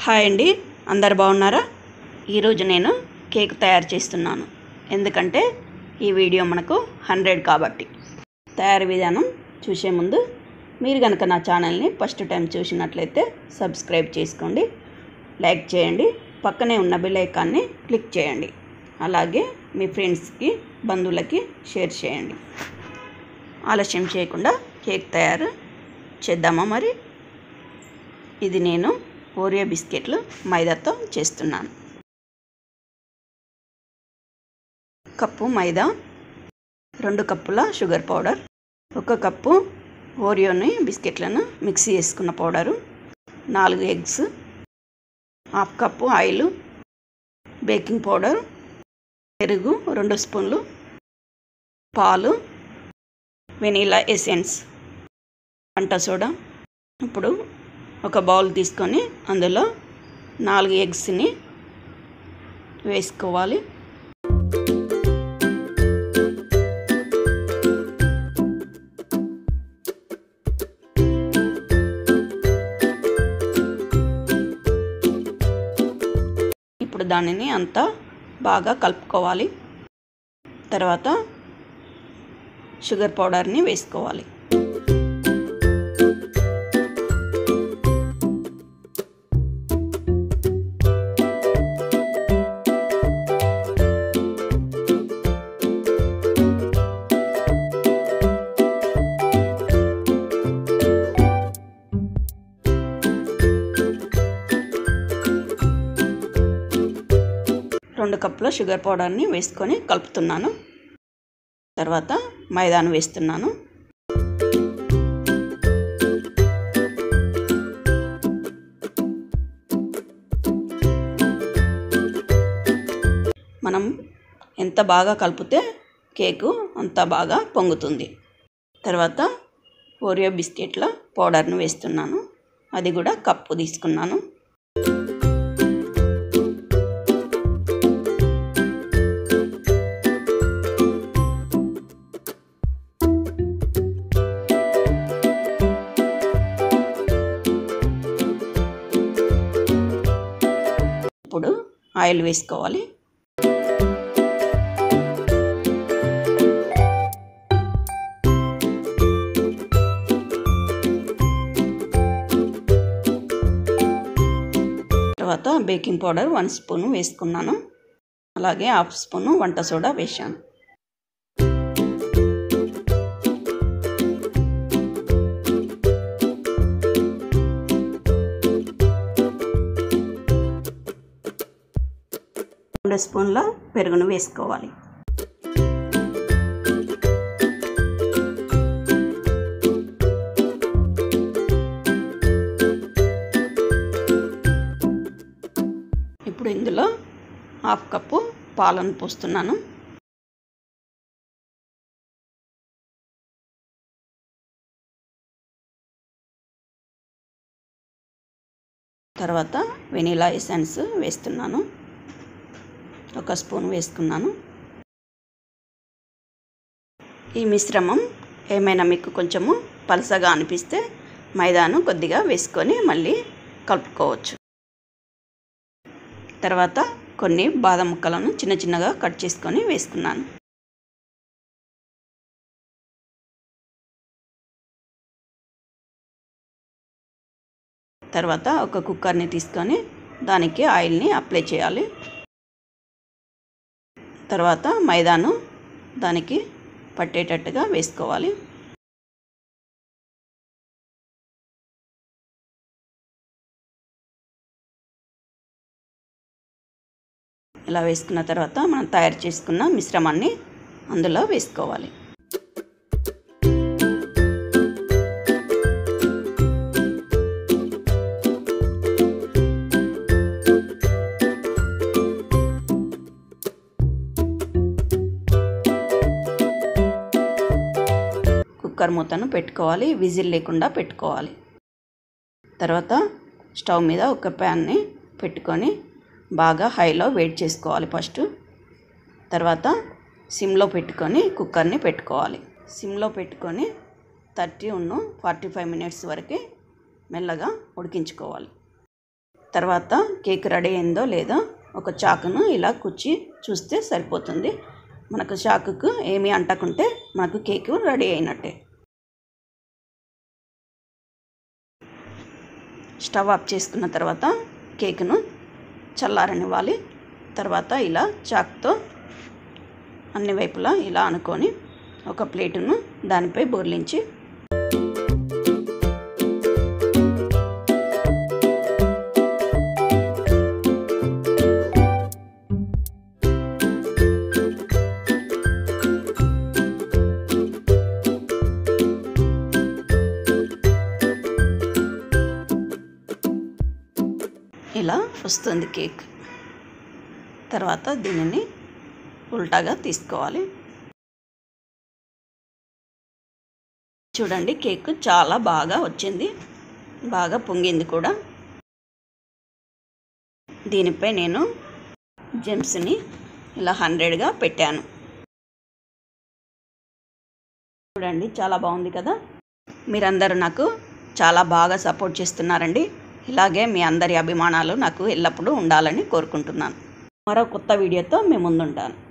hi అండి అందరు బాగున్నారా ఈరోజు నేను కేక్ తయారు చేస్తున్నాను ఎందుకంటే ఈ వీడియో మనకు హండ్రెడ్ కాబట్టి తయారీ విధానం చూసే ముందు మీరు కనుక నా ఛానల్ని ఫస్ట్ టైం చూసినట్లయితే సబ్స్క్రైబ్ చేసుకోండి లైక్ చేయండి పక్కనే ఉన్న బెల్ ఐకాన్ని క్లిక్ చేయండి అలాగే మీ ఫ్రెండ్స్కి బంధువులకి షేర్ చేయండి ఆలస్యం చేయకుండా కేక్ తయారు చేద్దామా మరి ఇది నేను ఓరియో బిస్కెట్లు మైదాతో చేస్తున్నాను కప్పు మైదా రెండు కప్పుల షుగర్ పౌడర్ ఒక కప్పు ఓరియోని బిస్కెట్లను మిక్సీ చేసుకున్న పౌడరు నాలుగు ఎగ్స్ హాఫ్ కప్పు ఆయిల్ బేకింగ్ పౌడర్ పెరుగు రెండు స్పూన్లు పాలు వెనీలా ఎసెన్స్ వంట సోడా ఇప్పుడు ఒక బౌల్ తీసుకొని అందులో నాలుగు ఎగ్స్ని వేసుకోవాలి ఇప్పుడు దానిని అంతా బాగా కలుపుకోవాలి తర్వాత షుగర్ పౌడర్ని వేసుకోవాలి రెండు కప్పుల షుగర్ పౌడర్ని వేసుకొని కలుపుతున్నాను తర్వాత మైదాను వేస్తున్నాను మనం ఎంత బాగా కలిపితే కేకు అంత బాగా పొంగుతుంది తర్వాత ఓరియో బిస్కెట్ల పౌడర్ను వేస్తున్నాను అది కూడా కప్పు తీసుకున్నాను ఇప్పుడు ఆయిల్ వేసుకోవాలి తర్వాత బేకింగ్ పౌడర్ వన్ స్పూన్ వేసుకున్నాను అలాగే హాఫ్ స్పూను వంట సోడా వేసాను రెండు స్పూన్ల పెరుగును వేసుకోవాలి ఇప్పుడు ఇందులో హాఫ్ కప్పు పాలను పోస్తున్నాను తర్వాత వెనీలా ఎసెన్స్ వేస్తున్నాను ఒక స్పూన్ వేసుకున్నాను ఈ మిశ్రమం ఏమైనా మీకు కొంచెము పలసగా అనిపిస్తే మైదాను కొద్దిగా వేసుకొని మళ్ళీ కలుపుకోవచ్చు తర్వాత కొన్ని బాదం ముక్కలను చిన్న చిన్నగా కట్ చేసుకొని వేసుకున్నాను తర్వాత ఒక కుక్కర్ని తీసుకొని దానికి ఆయిల్ని అప్లై చేయాలి తర్వాత మైదాను దానికి పట్టేటట్టుగా వేసుకోవాలి ఇలా వేసుకున్న తర్వాత మనం తయారు చేసుకున్న మిశ్రమాన్ని అందులో వేసుకోవాలి కుక్కర్ మూతను పెట్టుకోవాలి విజిల్ లేకుండా పెట్టుకోవాలి తర్వాత స్టవ్ మీద ఒక ప్యాన్ని పెట్టుకొని బాగా హైలో వేడి చేసుకోవాలి ఫస్ట్ తర్వాత సిమ్లో పెట్టుకొని కుక్కర్ని పెట్టుకోవాలి సిమ్లో పెట్టుకొని థర్టీ ఉన్ను ఫార్టీ ఫైవ్ మినిట్స్ వరకు మెల్లగా ఉడికించుకోవాలి తర్వాత కేక్ రెడీ అయిందో లేదో ఒక చాకును ఇలా కుచ్చి చూస్తే సరిపోతుంది మనకు చాకుకు ఏమీ అంటకుంటే మనకు కేకు రెడీ అయినట్టే స్టవ్ ఆఫ్ చేసుకున్న తర్వాత కేకును చల్లారనివ్వాలి తర్వాత ఇలా చాక్తో అన్ని వైపులా ఇలా అనుకొని ఒక ప్లేటును దానిపై బోర్లించి ఇలా వస్తుంది కేక్ తర్వాత దీనిని ఉల్టాగా తీసుకోవాలి చూడండి కేక్ చాలా బాగా వచ్చింది బాగా పొంగింది కూడా దీనిపై నేను జెమ్స్ని ఇలా హండ్రెడ్గా పెట్టాను చూడండి చాలా బాగుంది కదా మీరందరూ నాకు చాలా బాగా సపోర్ట్ చేస్తున్నారండి ఇలాగే మీ అందరి అభిమానాలు నాకు ఎల్లప్పుడూ ఉండాలని కోరుకుంటున్నాను మరో కొత్త వీడియోతో మీ ముందుంటాను